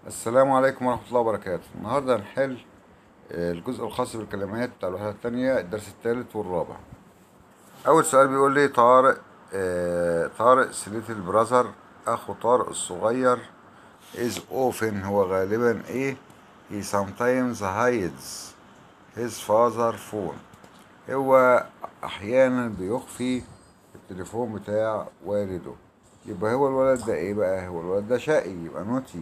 السلام عليكم ورحمة الله وبركاته النهاردة هنحل آه، الجزء الخاص بالكلمات بتاع الوحدة التانية الدرس الثالث والرابع أول سؤال بيقول لي طارق آه، طارق سليتل براذر أخو طارق الصغير is often هو غالبا إيه he sometimes hides his father phone هو أحيانا بيخفي التليفون بتاع والده يبقى هو الولد ده إيه بقى هو الولد ده شقي يبقى نوتي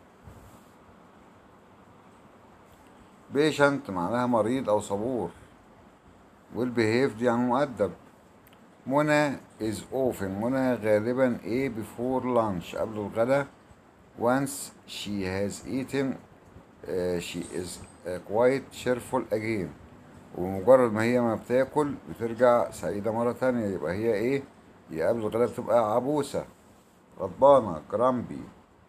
بيشنت معناها مريض أو صبور والبيهيف دي يعني مؤدب منى is often منى غالبا ايه before lunch قبل الغداء once she has eaten uh, she is uh, quite cheerful again ومجرد ما هي ما بتاكل بترجع سعيدة مرة تانية يبقى هي ايه هي قبل الغداء بتبقى عبوسة غضبانة جرامبي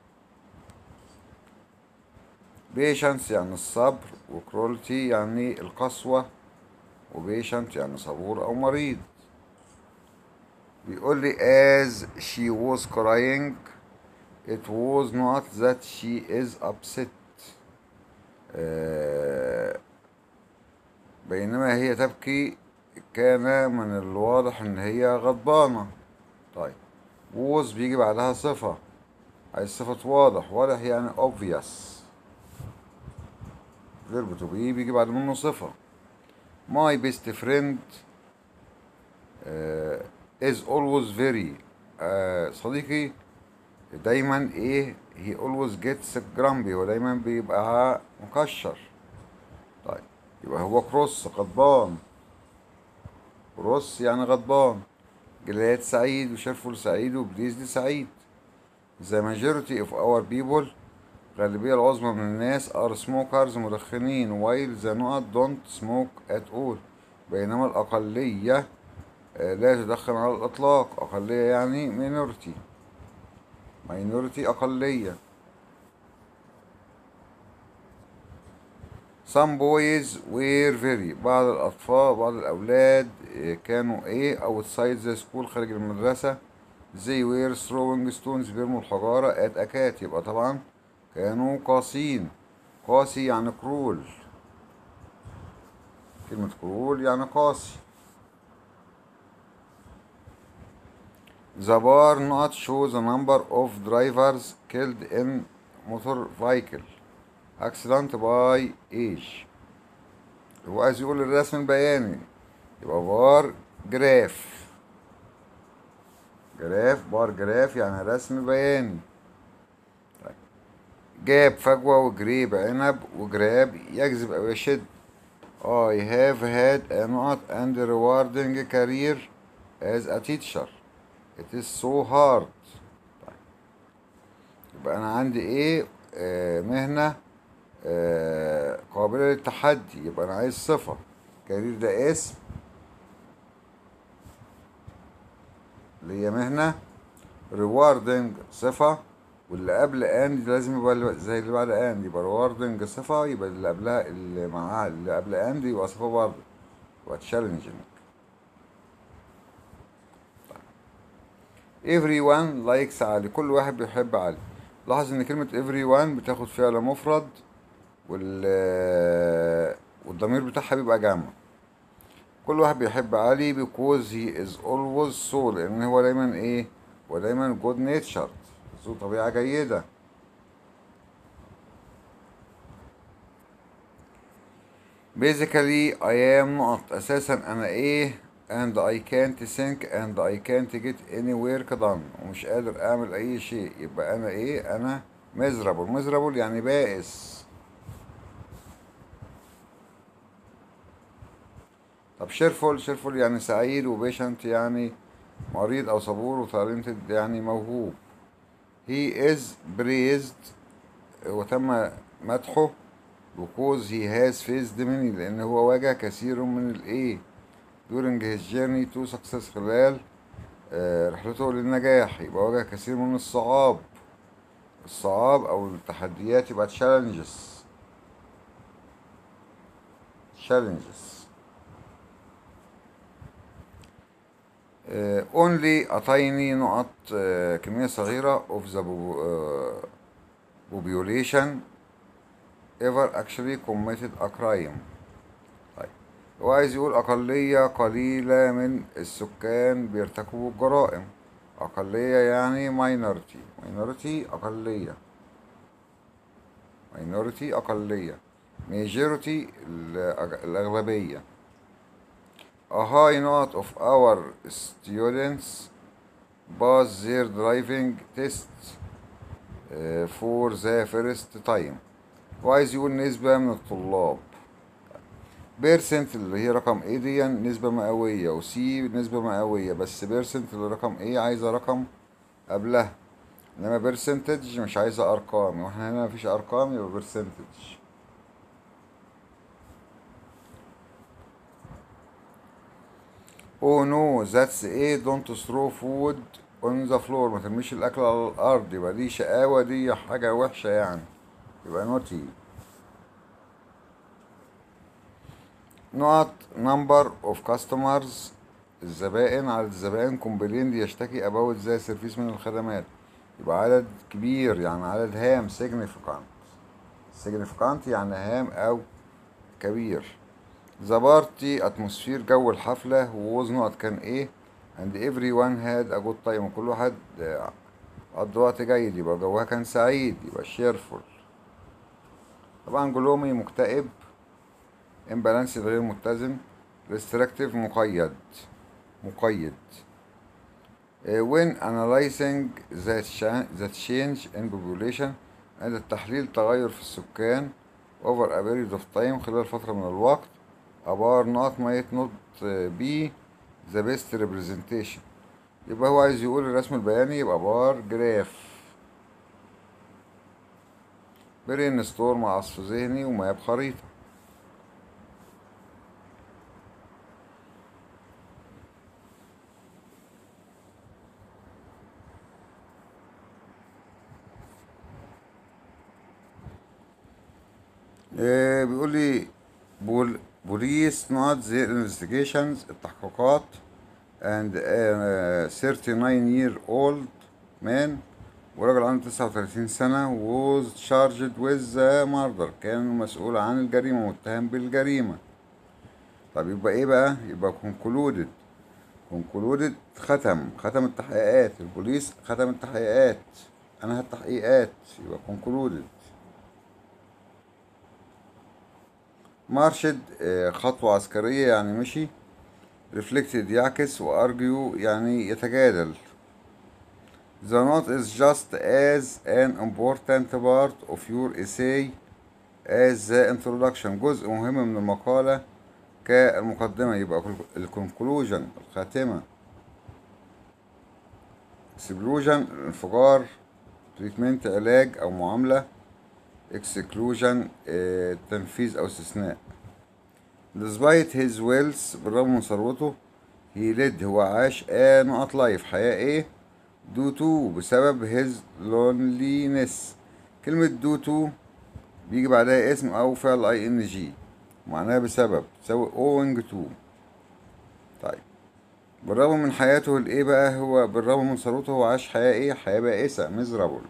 بيشنس يعني الصبر وكرولتي يعني القسوة وبيشنت يعني صبور أو مريض بيقول لي as she was crying it was not that she is upset آه، بينما هي تبكي كان من الواضح ان هي غضبانة طيب was بيجي بعدها صفة عايز صفة واضح واضح يعني obvious فيرب تو بي بيجي بعد منه صفة my best friend uh, is always very uh, صديقي دايما ايه he always gets grumpy هو دايما بيبقى مكشر طيب يبقى هو كروس غضبان كروس يعني غضبان جلاد سعيد وشرفول سعيد وبليزلي سعيد the majority of our people الغالبية العظمى من الناس are smokers مدخنين while the not don't smoke at all بينما الأقلية آه، لا تدخن على الإطلاق أقلية يعني minority minority أقلية some boys were very بعض الأطفال بعض الأولاد آه، كانوا إيه outside the school خارج المدرسة they were throwing stones بيرموا الحجارة at a cat يبقى طبعا كانوا قاسين قاسي يعني كرول كلمة كرول يعني قاسي The bar not show the number of drivers killed in motor vehicle accident by age هو عايز يقول الرسم البياني يبقى بار جراف جراف بار جراف يعني رسم بياني جاب فجوة وجريب عنب وجراب يجذب أو يشد I have had a not and rewarding career as a teacher It is so hard طيب. يبقى أنا عندي إيه آه مهنة آه قابلة للتحدي يبقى أنا عايز صفة كارير ده اسم اللي هي مهنة rewarding صفة واللي قبل اند لازم يبقى اللي- زي اللي بعد اند يبقى rewarding صفة يبقى اللي قبلها اللي معاها اللي قبل اند يبقى صفة برضه يبقى challenging everyone likes علي كل واحد بيحب علي لاحظ ان كلمة everyone بتاخد فعل مفرد وال والضمير بتاعها بيبقى جمع كل واحد بيحب علي because he is always so لان هو دايما ايه هو دايما good natured ذو طبيعة جيدة basically I am not أساسا أنا إيه and I can't think and I can't get any work done ومش قادر أعمل أي شيء يبقى أنا إيه أنا miserable miserable يعني بائس طب cheerful cheerful يعني سعيد وبيشنت يعني مريض أو صبور وتالنتد يعني موهوب he is praised وتم مدحه because he has faced many لأن هو واجه كثير من الإيه during his journey to success خلال آه، رحلته للنجاح يبقى واجه كثير من الصعاب الصعاب أو التحديات يبقى challenges challenges آه، only a tiny نقط آه، كمية صغيرة of the po- آه، population ever actually committed a crime طيب هو عايز يقول أقلية قليلة من السكان بيرتكبوا الجرائم أقلية يعني minority minority أقلية minority أقلية majority الأغ- الأغلبية A high note of our students pass their driving tests uh, for the first time وعايز يقول نسبة من الطلاب بيرسنت اللي هي رقم ايه دي نسبة مئوية وسي نسبة مئوية بس بيرسنت اللي رقم ايه عايزة رقم قبلها انما بيرسنتج مش عايزة ارقام واحنا هنا مفيش ارقام يبقى بيرسنتج Oh no that's a don't throw food on the floor ما ترميش الاكل على الارض يبقى دي شقاوة دي حاجة وحشة يعني يبقى نوتي نقط number of customers الزبائن عدد الزبائن كومبلين يشتكي about ذا سيرفيس من الخدمات يبقى عدد كبير يعني عدد هام significant significant يعني هام أو كبير ذا بارتي اتموسفير جو الحفلة ووز نقط كان ايه and everyone had a good time وكل واحد آه، قضى وقت جيد يبقى جوها كان سعيد يبقى cheerful طبعا جلومي مكتئب imbalance غير متزن restrictive مقيد مقيد Uh, when analyzing the, cha- the change in population عند التحليل تغير في السكان over a period of time خلال فترة من الوقت a bar not might not uh, be the best representation يبقى هو عايز يقول الرسم البياني يبقى بار جراف برين ستورم عصف ذهني وماب خريطة آه، بيقول لي بول بوليس نوت their investigations التحقيقات and a 39 year old man وراجل عنده 39 سنة was charged with the murder كان مسؤول عن الجريمة متهم بالجريمة طب يبقى ايه بقى يبقى concluded concluded ختم ختم التحقيقات البوليس ختم التحقيقات انهى التحقيقات يبقى concluded مارشد آه، خطوة عسكرية يعني مشي reflected يعكس وارجيو يعني يتجادل The note is just as an important part of your essay as the introduction جزء مهم من المقالة كالمقدمة يبقى ال conclusion الخاتمة explosion الانفجار treatment علاج أو معاملة exclusion آه، تنفيذ أو استثناء despite his wealth بالرغم من ثروته he led هو عاش a نقط لايف حياة ايه due to بسبب his loneliness كلمة due to بيجي بعدها اسم أو فعل اي ان جي معناها بسبب تساوي owing to طيب بالرغم من حياته الايه بقى هو بالرغم من ثروته هو عاش حياة ايه حياة بائسة miserable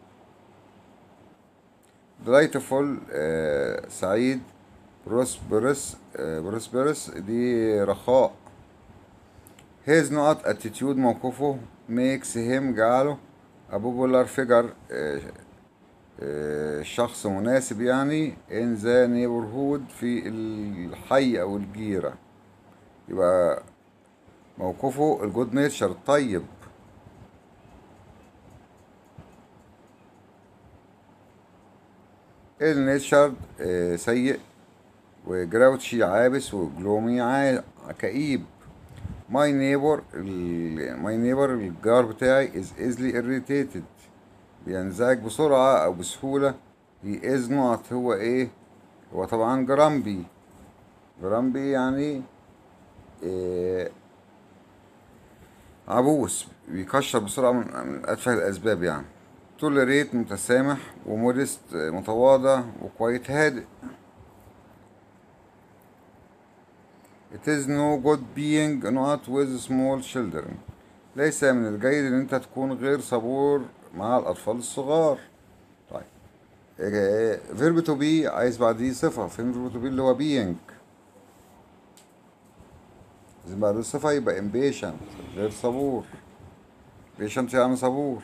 delightful آه سعيد prosperous آه prosperous دي رخاء his not attitude موقفه makes him جعله a popular figure آه آه شخص مناسب يعني in the neighborhood في الحي أو الجيرة يبقى موقفه الجود نيتشر الطيب النيتشر آه، سيء وجراوتشي عابس وجلومي عا- كئيب ماي نيبر ماي نيبر الجار بتاعي is easily irritated بينزعج بسرعة أو بسهولة he is not هو إيه هو طبعا جرامبي جرامبي يعني إيه عبوس بيكشر بسرعة من, من أتفه الأسباب يعني توليريت متسامح ومودست متواضع وكويت هادئ It is no good being not with small children ليس من الجيد ان انت تكون غير صبور مع الاطفال الصغار طيب فيرب تو بي عايز بعديه صفة فين فيرب تو بي اللي هو being لازم بعد الصفة يبقى impatient غير صبور patient يعني صبور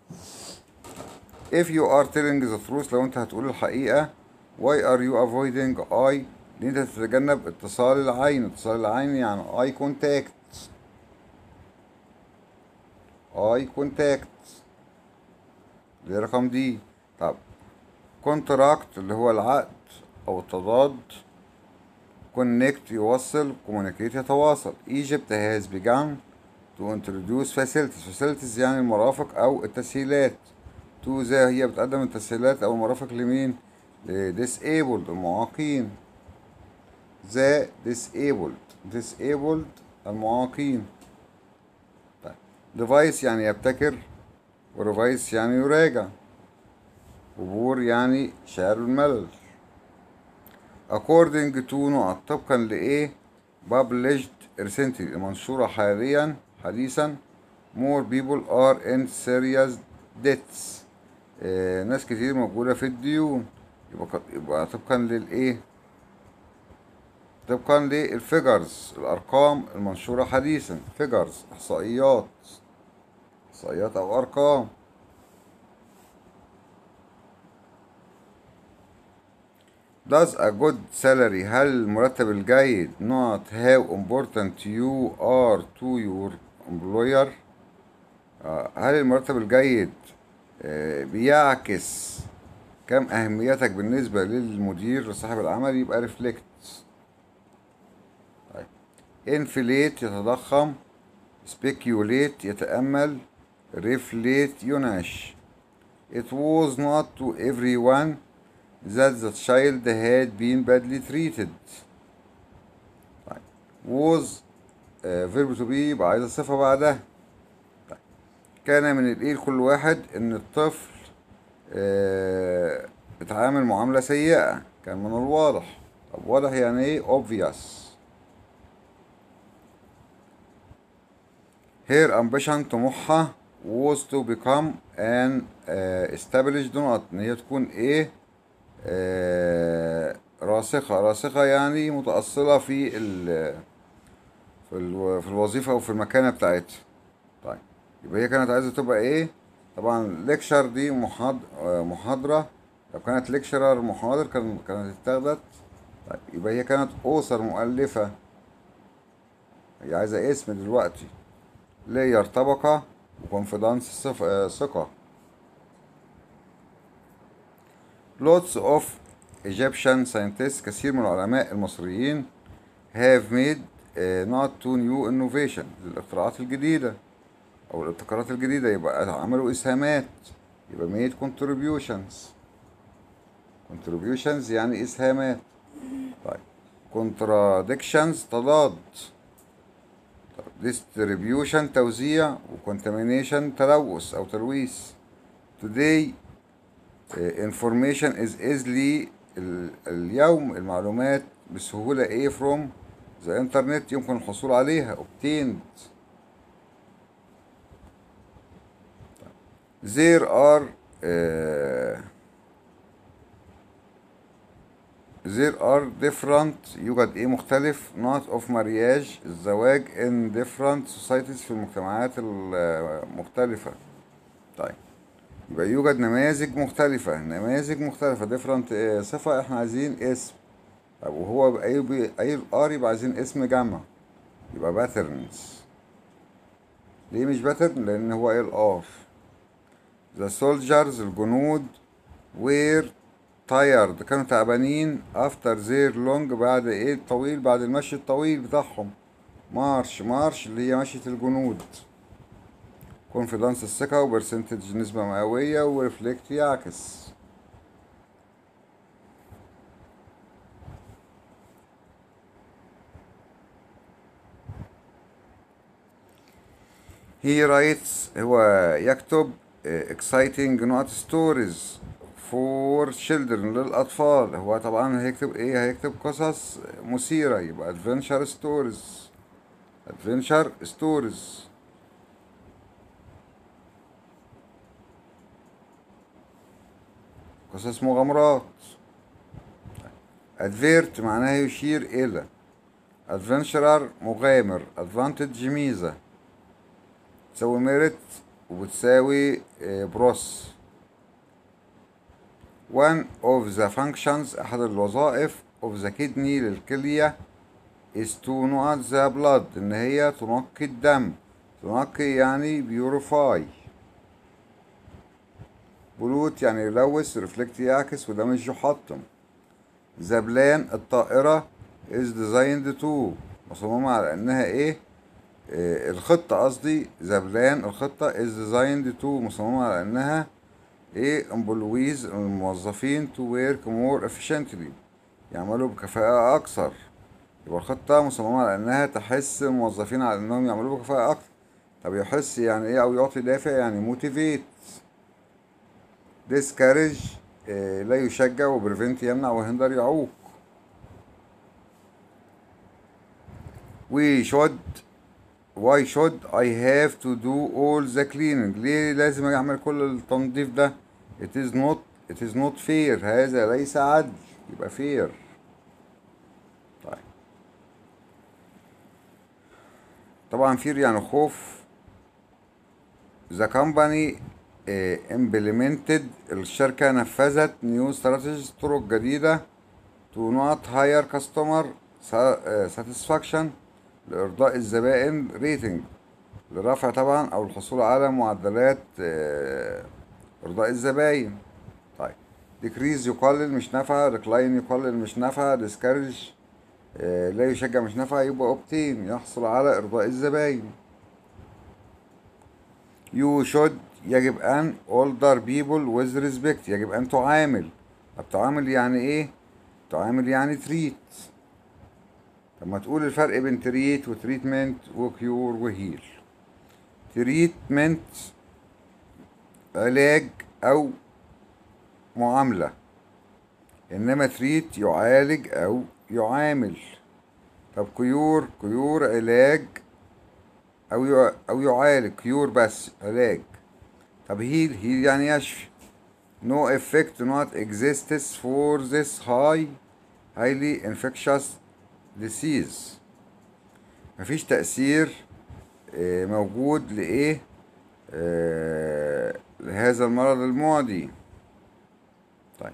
if you are telling the truth لو انت هتقول الحقيقة why are you avoiding eye ليه انت تتجنب اتصال العين اتصال العين يعني eye contact eye contact دي رقم دي طب كونتراكت اللي هو العقد او التضاد connect يوصل communicate يتواصل Egypt has begun to introduce facilities facilities يعني المرافق او التسهيلات to ذا هي بتقدم التسهيلات او المرافق لمين ل disabled المعاقين ذا disabled disabled المعاقين طيب device يعني يبتكر وريفايس يعني يراجع وبور يعني شعر الملل according to نقط طبقا لإيه published recently المنشورة حاليا حديثا more people are in serious debts آه ناس كتير موجودة في الديون يبقى يبقى طبقا للإيه طبقا للفيجرز الأرقام المنشورة حديثا فيجرز إحصائيات إحصائيات أو أرقام Does a good salary هل المرتب الجيد not how important you are to your employer آه، هل المرتب الجيد آه، بيعكس كم أهميتك بالنسبة للمدير لصاحب العمل يبقى reflect طيب inflate يتضخم speculate يتأمل reflate ينعش it was not to everyone that the child had been badly treated طيب was uh, verb to be يبقى عايز الصفة بعدها طيب كان من الايه لكل واحد ان الطفل آه اتعامل معاملة سيئة كان من الواضح طب واضح يعني ايه obvious her ambition طموحها was to become an uh, established نقط ان هي تكون ايه آه راسخة راسخة يعني متأصلة في ال في, ال في الوظيفة أو في المكانة بتاعتها طيب يبقى هي كانت عايزة تبقى إيه طبعا ليكشر دي محاض محاضرة لو كانت ليكشرر محاضر كان كانت اتاخدت طيب يبقى هي كانت أوسر مؤلفة هي عايزة اسم دلوقتي لاير طبقة وكونفيدانس ثقة lots of Egyptian scientists كثير من العلماء المصريين have made uh, not to new innovation للاختراعات الجديدة أو الابتكارات الجديدة يبقى عملوا إسهامات يبقى made contributions contributions يعني إسهامات طيب contradictions تضاد طيب distribution توزيع و contamination تلوث أو تلويث today information is easily اليوم المعلومات بسهولة ايه from the internet يمكن الحصول عليها obtained there are uh, there are different يوجد ايه مختلف not of marriage الزواج in different societies في المجتمعات المختلفة طيب يبقى يوجد نماذج مختلفة نماذج مختلفة different صفة احنا عايزين اسم طب وهو بأي أي الآر يبقى عايزين اسم جمع يبقى patterns ليه مش pattern لأن هو ايه الآر the soldiers الجنود were tired كانوا تعبانين after their long بعد ايه الطويل بعد المشي الطويل بتاعهم مارش مارش اللي هي مشية الجنود كونفيدنس الثقة وبرسنتج نسبة مئوية وريفلكت يعكس he writes هو يكتب exciting not stories for children للأطفال هو طبعا هيكتب ايه هيكتب قصص مثيرة يبقى adventure stories adventure stories قصص مغامرات advert معناها يشير إلى adventurer مغامر advantage ميزة تساوي ميرت وبتساوي آه، بروس one of the functions أحد الوظائف of the kidney للكلية is to نقط the blood إن هي تنقي الدم تنقي يعني purify بلوت يعني يلوث ريفلكت يعكس وده مش يحطم ذا بلان الطائرة is designed to مصممة على انها ايه آه الخطة قصدي ذا بلان الخطة is designed to مصممة على انها ايه employees الموظفين to work more efficiently يعملوا بكفاءة اكثر يبقى الخطة مصممة على انها تحس الموظفين على انهم يعملوا بكفاءة اكثر طب يحس يعني ايه او يعطي دافع يعني motivate discourage آه لا يشجع وبريفنت يمنع وهندر يعوق we should why should I have to do all the cleaning ليه لازم اعمل كل التنظيف ده it is not it is not fair هذا ليس عدل يبقى fair طيب طبعا fear يعني خوف the company uh, implemented الشركة نفذت new strategies طرق جديدة to not hire customer satisfaction لإرضاء الزبائن ريتنج لرفع طبعا أو الحصول على معدلات إرضاء الزباين طيب ديكريز يقلل مش نافعة ريكلاين يقلل مش نافعة ديسكارج لا يشجع مش نافعة يبقى اوبتين يحصل على إرضاء الزباين يو شود يجب أن older people with respect يجب أن تعامل طب تعامل يعني إيه؟ تعامل يعني تريت طب ما تقول الفرق بين تريت وتريتمنت وكيور وهيل تريتمنت علاج او معاملة انما تريت يعالج او يعامل طب كيور كيور علاج او يع... او يعالج كيور بس علاج طب هيل هيل يعني يشفي no effect not exists for this high highly infectious disease مفيش تأثير موجود لإيه لهذا المرض المعدي طيب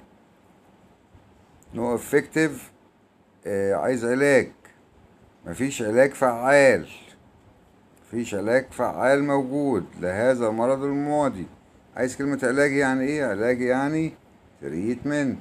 نو افكتيف عايز علاج مفيش علاج فعال مفيش علاج فعال موجود لهذا المرض المعدي عايز كلمة علاج يعني ايه علاج يعني تريتمنت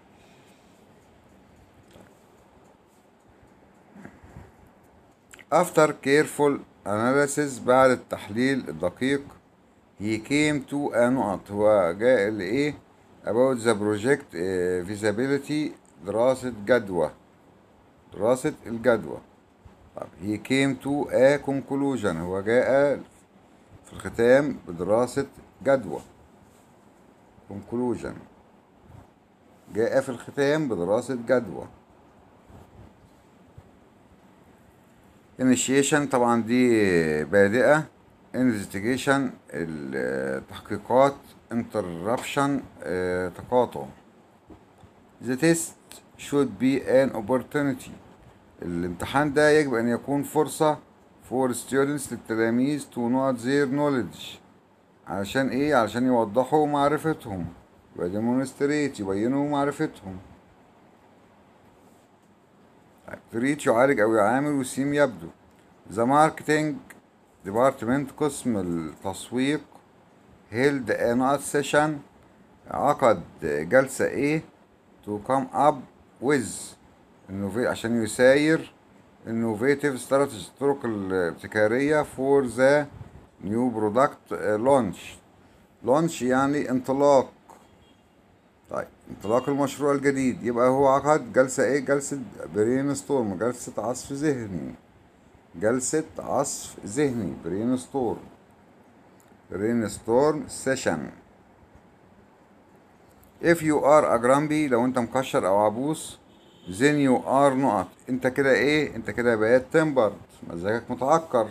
After careful analysis بعد التحليل الدقيق he came to a نقط هو جاء لإيه about the project uh, feasibility دراسة جدوى دراسة الجدوى طب he came to a conclusion هو جاء في الختام بدراسة جدوى conclusion جاء في الختام بدراسة جدوى initiation طبعا دي بادئة investigation التحقيقات interruption تقاطع the test should be an opportunity الامتحان ده يجب أن يكون فرصة for students للتلاميذ to know their knowledge علشان ايه علشان يوضحوا معرفتهم يبقى demonstrate يبينوا معرفتهم تريد يعالج أو يعامل وسيم يبدو ذا ماركتينج ديبارتمنت قسم التسويق هيلد نوت سيشن عقد جلسة ايه تو كام اب ويز عشان يساير innovative strategy الطرق الابتكارية for the new product launch launch يعني انطلاق طيب انطلاق المشروع الجديد يبقى هو عقد جلسة ايه جلسة برين ستورم جلسة عصف ذهني جلسة عصف ذهني برين ستورم برين ستورم سيشن if you are a grumpy لو انت مكشر او عبوس then you are نقط انت كده ايه انت كده بقيت تمبر مزاجك متعكر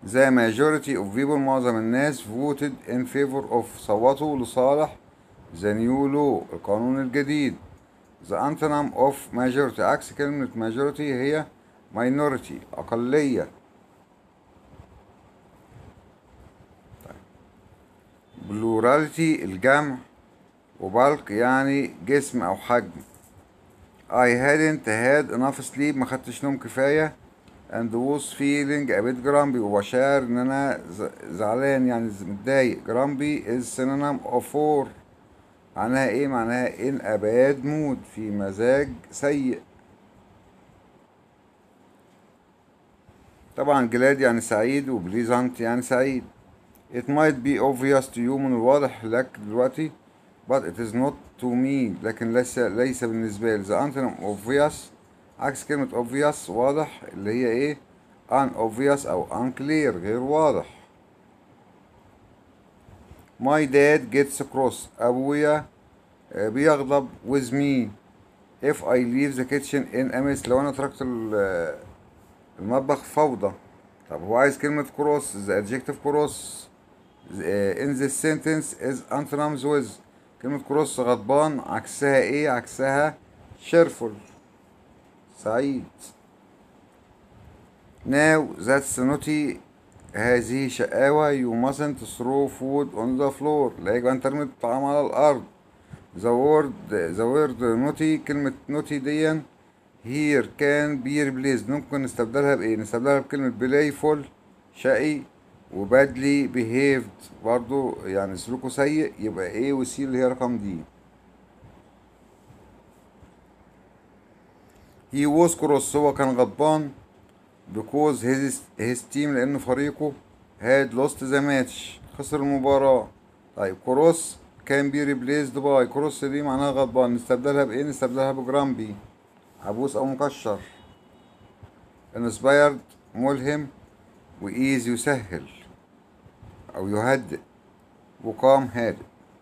the majority of people معظم الناس voted in favor of صوتوا لصالح the new law القانون الجديد the antonym of majority عكس كلمة majority هي minority أقلية plurality الجمع وبالك يعني جسم أو حجم I hadn't had enough sleep ما خدتش نوم كفاية and was feeling a bit grumpy وبشعر ان انا ز- زعلان يعني ز- متضايق grumpy is synonym of for معناها ايه معناها in a bad mood في مزاج سيء طبعا glad يعني سعيد و pleasant يعني سعيد it might be obvious to you من الواضح لك دلوقتي but it is not to me لكن ليس ليس بالنسبة لي the antonym obvious عكس كلمة obvious واضح اللي هي ايه unobvious او unclear غير واضح my dad gets cross أبويا آه، بيغضب with me if I leave the kitchen in a mess لو أنا تركت ال- آه، المطبخ فوضى طب هو عايز كلمة cross the adjective cross آه، in this sentence is antonyms with كلمة cross غضبان عكسها ايه عكسها cheerful سعيد now that's naughty هذه شقاوة you mustn't throw food on the floor لا يجب أن ترمي الطعام على الأرض the word the word naughty كلمة naughty دي here can be replaced ممكن نستبدلها بإيه نستبدلها بكلمة playful شقي وبادلي behaved برضو يعني سلوكه سيء يبقى ايه وسي اللي هي رقم دي he was cross هو كان غضبان because his, his team لأن فريقه had lost the match خسر المباراة طيب كروس can be replaced by كروس دي معناها غضبان نستبدلها بإيه نستبدلها بجرامبي عبوس أو مكشر inspired ملهم وإيز يسهل أو يهدئ وقام هادئ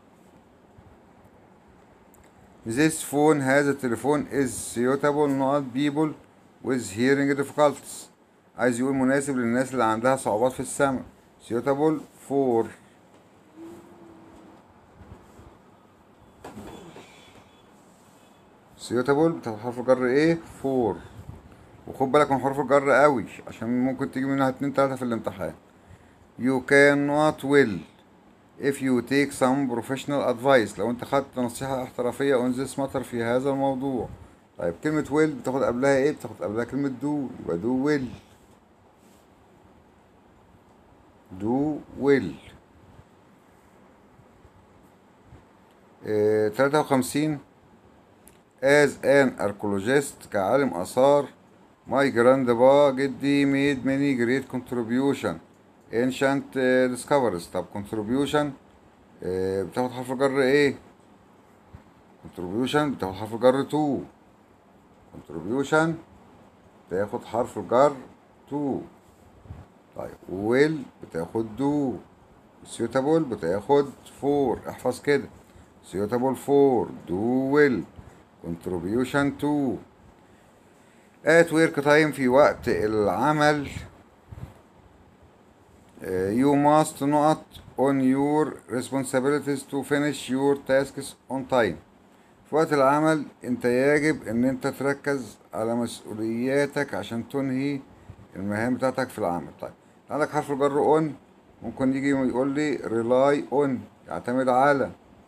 This phone هذا التليفون is suitable not people with hearing difficulties عايز يقول مناسب للناس اللي عندها صعوبات في السمع suitable for suitable بتاع حرف الجر ايه for وخد بالك من حروف الجر قوي عشان ممكن تيجي منها اتنين تلاتة في الامتحان you cannot will if you take some professional advice لو انت خدت نصيحة احترافية on this matter في هذا الموضوع طيب كلمة will بتاخد قبلها ايه بتاخد قبلها كلمة do يبقى do will do will اه تلاتة وخمسين as an archaeologist كعالم آثار my grandpa جدي made many great contribution ancient uh, discoveries طب contribution uh, بتاخد حرف الجر ايه contribution بتاخد حرف الجر to contribution بتاخد حرف الجر to طيب will بتاخد do suitable بتاخد for احفظ كده suitable for do will contribution to at work time في وقت العمل Uh, you must not on your responsibilities to finish your tasks on time في وقت العمل انت يجب ان انت تركز على مسؤولياتك عشان تنهي المهام بتاعتك في العمل طيب عندك حرف الجر on ممكن يجي يقول لي rely on يعتمد على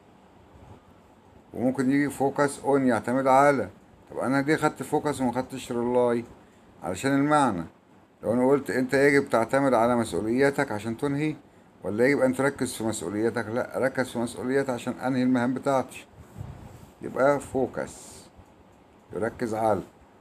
وممكن يجي focus on يعتمد على طب انا دي خدت focus وما خدتش rely علشان المعنى لو انا قلت انت يجب تعتمد على مسؤولياتك عشان تنهي ولا يجب ان تركز في مسؤولياتك لا ركز في مسؤولياتك عشان انهي المهام بتاعتي يبقى فوكس يركز على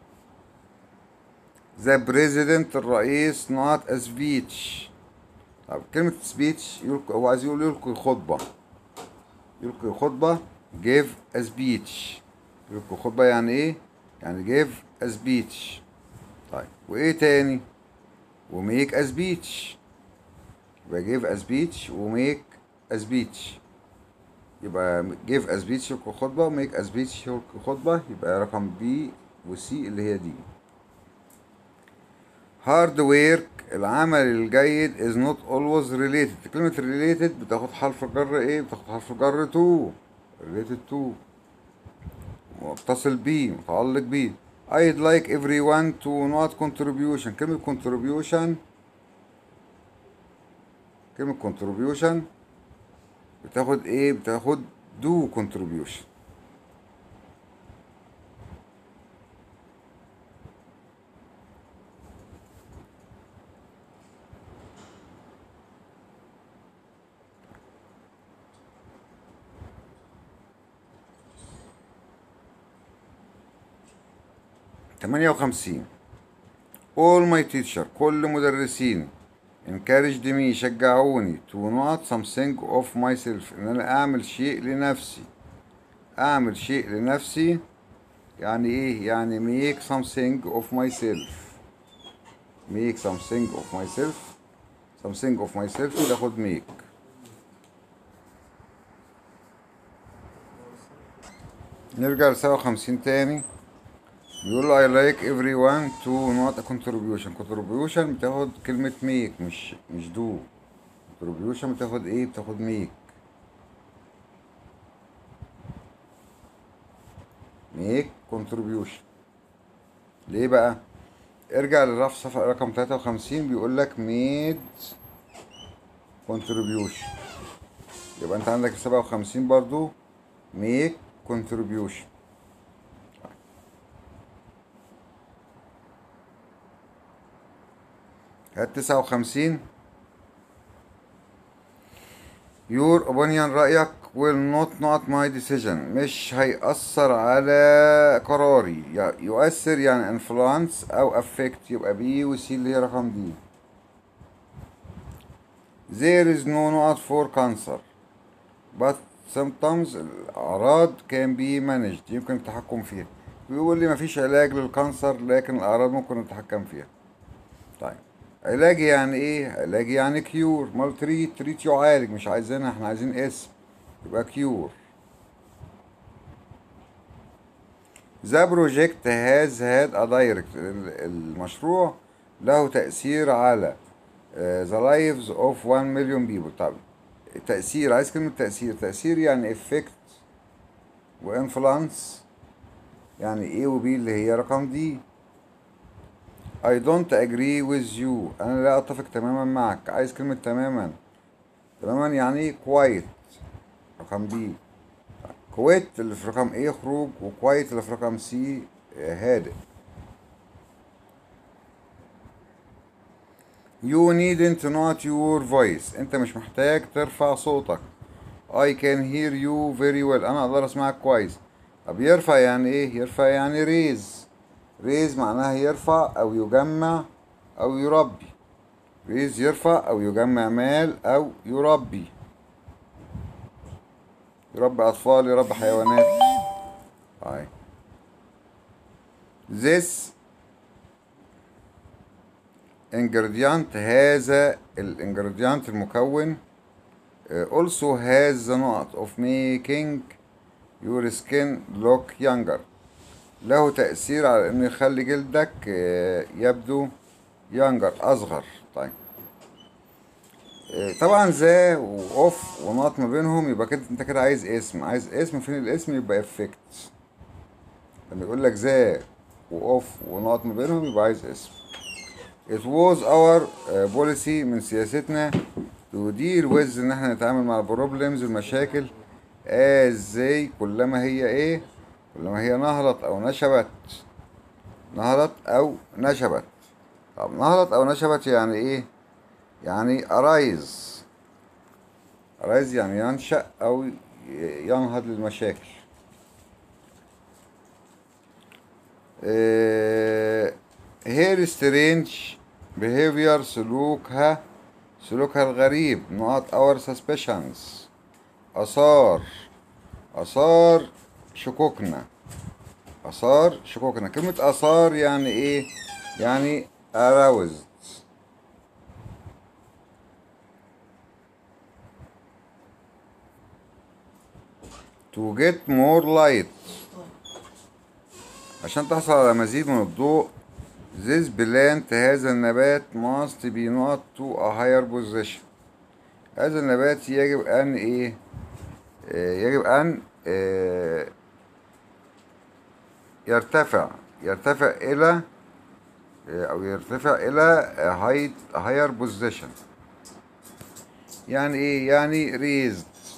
ذا بريزيدنت الرئيس not a speech طب كلمة speech يلقي هو عايز يقول يلقي خطبة يلقي خطبة give a speech يلقي خطبة يعني ايه؟ يعني give a speech طيب وايه تاني؟ وميك a speech يبقى give a speech وميك a speech يبقى give a speech يلقي خطبة وميك a speech يلقي خطبة يبقى رقم B وسي اللي هي دي hard work العمل الجيد is not always related كلمة related بتاخد حرف الجر ايه بتاخد حرف الجر to related to متصل بيه متعلق بيه I'd like everyone to not contribution كلمة contribution كلمة contribution بتاخد ايه بتاخد do contribution تمانية وخمسين all my teacher كل مدرسين encouraged me شجعوني to not something of myself ان انا اعمل شيء لنفسي اعمل شيء لنفسي يعني ايه يعني make something of myself make something of myself something of myself تاخد make نرجع لسبعة وخمسين تاني بيقول له I like everyone to not a contribution contribution بتاخد كلمة make مش مش do contribution بتاخد ايه بتاخد make make contribution ليه بقى ارجع للرف صفحة رقم 53 بيقول لك made contribution يبقى انت عندك 57 برضو make contribution هات تسعة وخمسين Your opinion رأيك will not not my decision مش هيأثر على قراري يع- يؤثر يعني influence أو affect يبقى بي وسي اللي هي رقم دي There is no not for cancer but sometimes الأعراض can be managed يمكن التحكم فيها بيقول لي مفيش علاج للكانسر لكن الأعراض ممكن نتحكم فيها طيب علاج يعني ايه علاج يعني كيور مال تريت تريت يعالج مش عايزينها احنا عايزين اسم يبقى كيور ذا بروجكت هاز هاد ا دايركت المشروع له تأثير على ذا لايفز اوف 1 مليون بيبل طب تأثير عايز كلمة تأثير تأثير يعني افكت وانفلانس يعني ايه وبي اللي هي رقم دي I don't agree with you أنا لا أتفق تماما معك عايز كلمة تماما تماما يعني quite رقم بي كويت اللي في رقم A خروج وكويت اللي في رقم C هادئ You needn't not your voice أنت مش محتاج ترفع صوتك I can hear you very well أنا أقدر أسمعك كويس طب يرفع يعني إيه؟ يرفع يعني ريز ريز معناها يرفع أو يجمع أو يربي ريز يرفع أو يجمع مال أو يربي يربي أطفال يربي حيوانات طيب This ingredient هذا الانجريديانت المكون uh, also has the knot of making your skin look younger له تأثير على انه يخلي جلدك uh, يبدو younger اصغر طيب uh, طبعا ذا واوف ونقط ما بينهم يبقى كده انت كده عايز اسم عايز اسم فين الاسم يبقى افكت لما يقول لك ذا واوف ونقط ما بينهم يبقى عايز اسم It was our uh, policy من سياستنا to deal with ان احنا نتعامل مع البروبلمز المشاكل as they كلما هي ايه كلما هي نهضت او نشبت نهضت او نشبت طب نهضت او نشبت يعني ايه يعني arise arise يعني ينشأ او ينهض للمشاكل إيه هير سترينج behavior سلوكها سلوكها الغريب not our suspicions أثار أثار شكوكنا أثار شكوكنا كلمة أثار يعني إيه؟ يعني aroused to get more light عشان تحصل على مزيد من الضوء This plant هذا النبات must be not to a higher position هذا النبات يجب أن إيه آه، يجب أن آه، يرتفع يرتفع إلى آه، أو يرتفع إلى height higher position يعني إيه يعني raised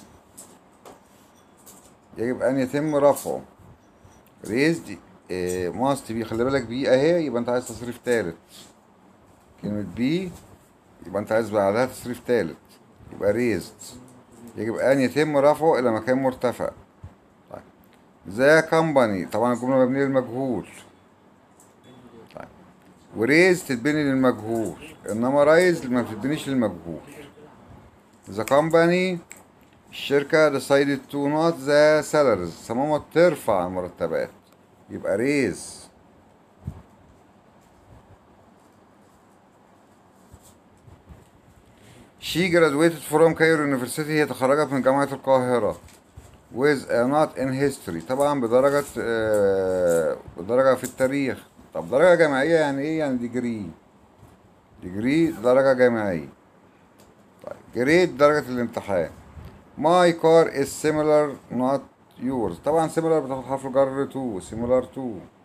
يجب أن يتم رفعه raised must be خلي بالك بي أهي يبقى أنت عايز تصريف تالت كلمة بي يبقى أنت عايز بعدها تصريف تالت يبقى raised يجب أن يتم رفعه إلى مكان مرتفع طيب ذا كمباني طبعا الجملة مبنية للمجهول طيب وريز تتبني للمجهول إنما رايز ما بتتبنيش للمجهول ذا كمباني الشركة decided to not the salaries صممت ترفع المرتبات يبقى ريز She graduated from Cairo University هي تخرجت من جامعة القاهرة with a not in history طبعا بدرجة آه، بدرجة في التاريخ طب درجة جامعية يعني ايه يعني ديجري ديجري درجة جامعية طيب جريد درجة الامتحان My car is similar not yours طبعا similar بتاخد حرف الجر to similar to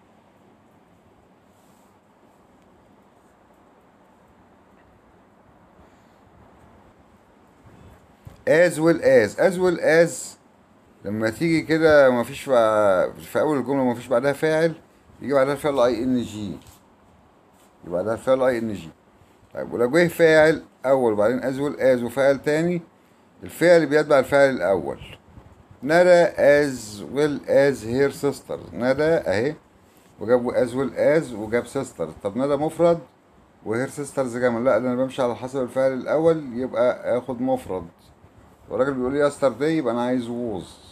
as well as as well as لما تيجي كده مفيش بقى في اول الجمله مفيش بعدها فاعل يجي بعدها الفعل اي ان جي يجي بعدها الفعل اي ان جي طيب ولو جه فاعل اول وبعدين از ويل از وفاعل تاني الفعل بيتبع الفاعل الاول ندى از ويل از هير سيستر ندى اهي وجاب از ويل از وجاب سيستر طب ندى مفرد وهير سيسترز جمع لا ده انا بمشي على حسب الفعل الاول يبقى اخد مفرد والراجل بيقول لي يسترداي يبقى انا عايز ووز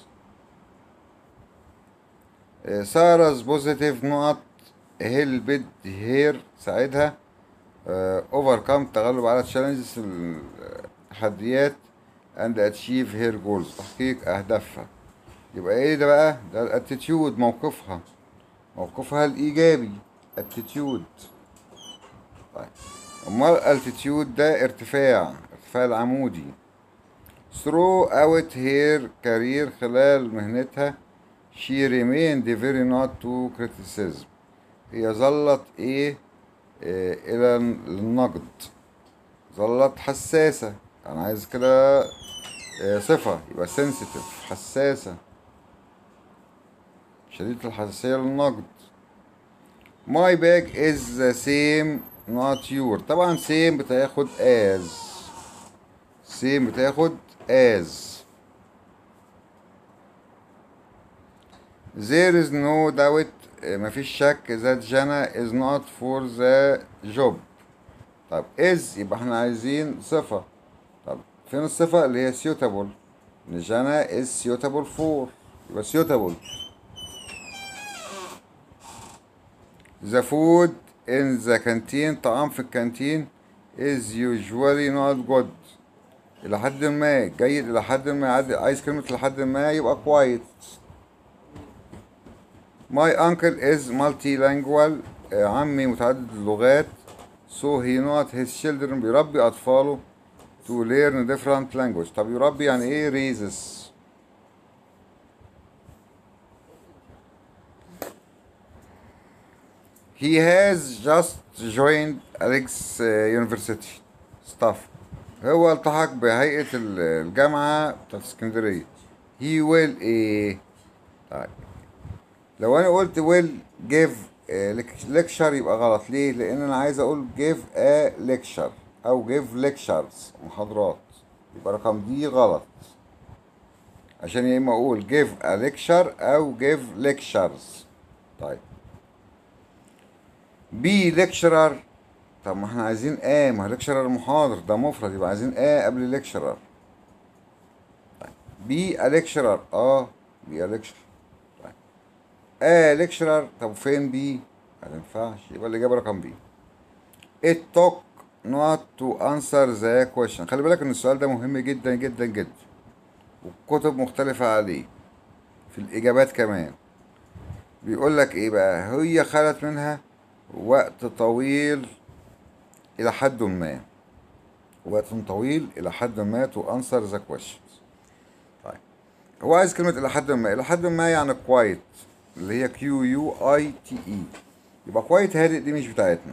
سارز بوزيتيف نقط هيلبد هير ساعدها اوفركم تغلب على تشالنجز التحديات اند اتشيف هير جولز تحقيق اهدافها يبقى ايه ده بقى ده الاتيتيود موقفها موقفها الايجابي اتيتيود طيب امال الالتيتيود ده ارتفاع ارتفاع العمودي throughout her career خلال مهنتها she remained very not to criticism هي ظلت ايه, إيه الى النقد ظلت حساسة انا عايز كده إيه صفة يبقى sensitive حساسة شديدة الحساسية للنقد my bag is the same not your طبعا same بتاخد as same بتاخد as there is no doubt آه، مفيش شك that جانا is not for the job طب is يبقى احنا عايزين صفة طب فين الصفة اللي هي suitable ان جانا is suitable for يبقى suitable the food in the canteen طعام في الكانتين is usually not good إلى حد ما جيد إلى حد ما عاد- عايز كلمة إلى حد ما يبقى كويس My uncle is multilingual آه، عمي متعدد اللغات so he not his children بيربي أطفاله to learn different language طب يربي يعني إيه raises He has just joined Alex uh, University staff هو التحق بهيئة ال- الجامعة بتاعت اسكندرية he will ايه طيب لو انا قلت will give a lec- lecture يبقى غلط ليه لان انا عايز اقول give a lecture او give lectures محاضرات يبقى رقم دي غلط عشان يا اما اقول give a lecture او give lectures طيب بي lecturer طب ما احنا عايزين اه ما lecturer محاضر ده مفرد يبقى عايزين اه قبل lecturer طيب بي a lecturer اه بي a lecturer طيب اه lecturer طب فين بي ما تنفعش يبقى الإجابة رقم بي it took not to answer the question خلي بالك ان السؤال ده مهم جدا جدا جدا والكتب مختلفة عليه في الإجابات كمان بيقول لك ايه بقى هي خلت منها وقت طويل إلى حد ما وقت طويل إلى حد ما to answer the questions طيب هو عايز كلمة إلى حد ما إلى حد ما يعني كوايت اللي هي كيو يو اي تي اي يبقى كوايت هادئ دي مش بتاعتنا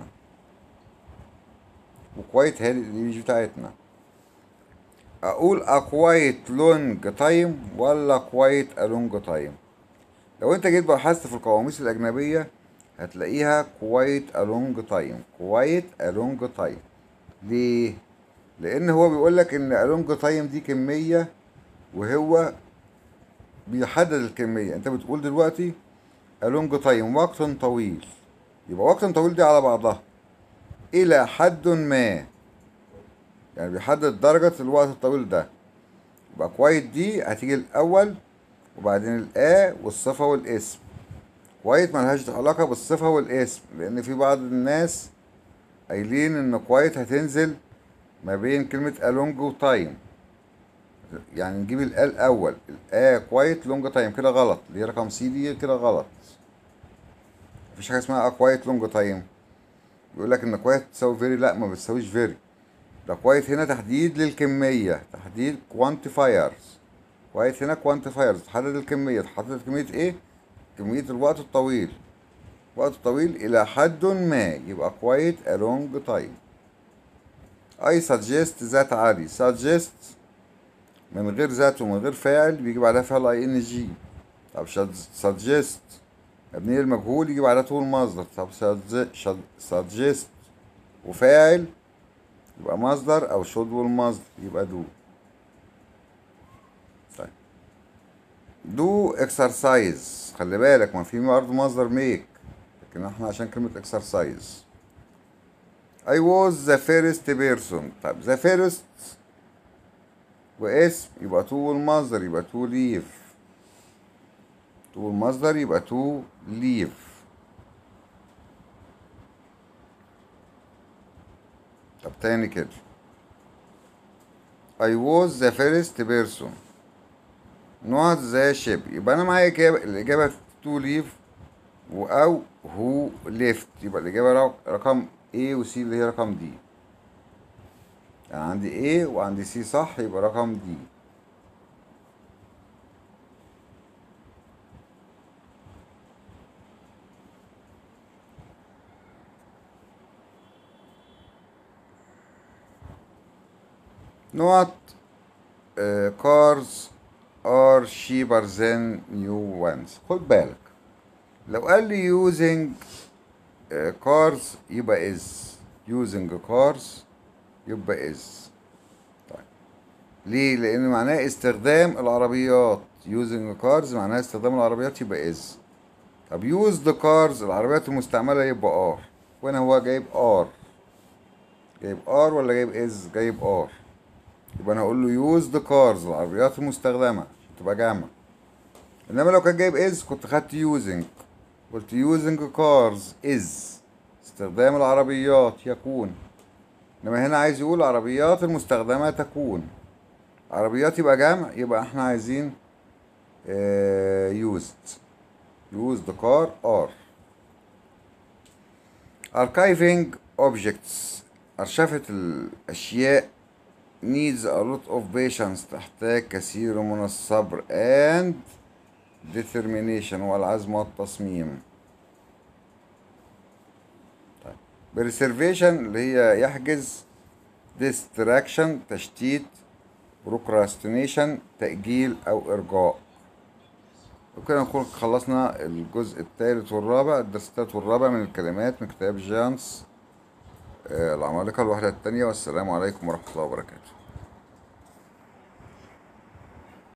وكوايت هادئ دي مش بتاعتنا اقول a quite long time ولا quite a long time لو انت جيت بحثت في القواميس الاجنبيه هتلاقيها quite a long time quite a long time ليه لان هو بيقول لك ان a long time دي كميه وهو بيحدد الكميه انت بتقول دلوقتي a long time وقت طويل يبقى وقت طويل دي على بعضها الى حد ما يعني بيحدد درجة الوقت الطويل ده يبقى كويت دي هتيجي الأول وبعدين الآ والصفة والاسم كويت ملهاش علاقة بالصفة والاسم لأن في بعض الناس قايلين إن كويت هتنزل ما بين كلمة ألونج وتايم يعني نجيب الآ الأول الآ كويت لونج تايم كده غلط اللي هي رقم سي دي كده غلط مفيش حاجة اسمها كويت لونج تايم بيقول لك إن كويت تساوي فيري لأ ما بتساويش فيري ده كويت هنا تحديد للكمية تحديد كوانتيفايرز كويت هنا كوانتيفايرز تحدد الكمية تحدد كمية ايه كمية الوقت الطويل وقت طويل إلى حد ما يبقى quite a long time I suggest ذات عادي suggest من غير ذات ومن غير فاعل بيجي بعدها فعل اي ان جي طب suggest مبنية المجهول يجي بعدها طول مصدر طب suggest وفاعل يبقى مصدر او شود والمصدر يبقى دو طيب دو اكسرسايز خلي بالك ما في برضه مصدر ميك لكن احنا عشان كلمة اكسرسايز I was the first person طيب the first واسم يبقى تو والمصدر يبقى تو ليف تو والمصدر يبقى تو ليف طب تاني كده I was the first person not the ship يبقى أنا معايا إجابة الإجابة to leave أو who left يبقى الإجابة رقم A و C اللي هي رقم D يعني عندي A وعندي C صح يبقى رقم D not uh, cars are cheaper than new ones خد بالك لو قال لي using uh, cars يبقى is using cars يبقى is طيب ليه لان معناه استخدام العربيات using cars معناها استخدام العربيات يبقى is طب use the cars العربيات المستعملة يبقى are وهنا هو جايب are جايب are ولا جايب is جايب are يبقى انا هقول له يوز ذا كارز العربيات المستخدمه تبقى جامع انما لو كان جايب از كنت خدت يوزنج قلت يوزنج كارز از استخدام العربيات يكون انما هنا عايز يقول العربيات المستخدمه تكون عربيات يبقى جمع يبقى احنا عايزين يوزد يوز ذا كار ار archiving objects أرشفة الأشياء needs a lot of patience تحتاج كثير من الصبر and determination والعزم والتصميم طيب preservation اللي هي يحجز distraction تشتيت procrastination تأجيل أو إرجاء وكده نكون خلصنا الجزء الثالث والرابع الدرس الثالث والرابع من الكلمات من كتاب جانس العمالقة الوحدة الثانية والسلام عليكم ورحمة الله وبركاته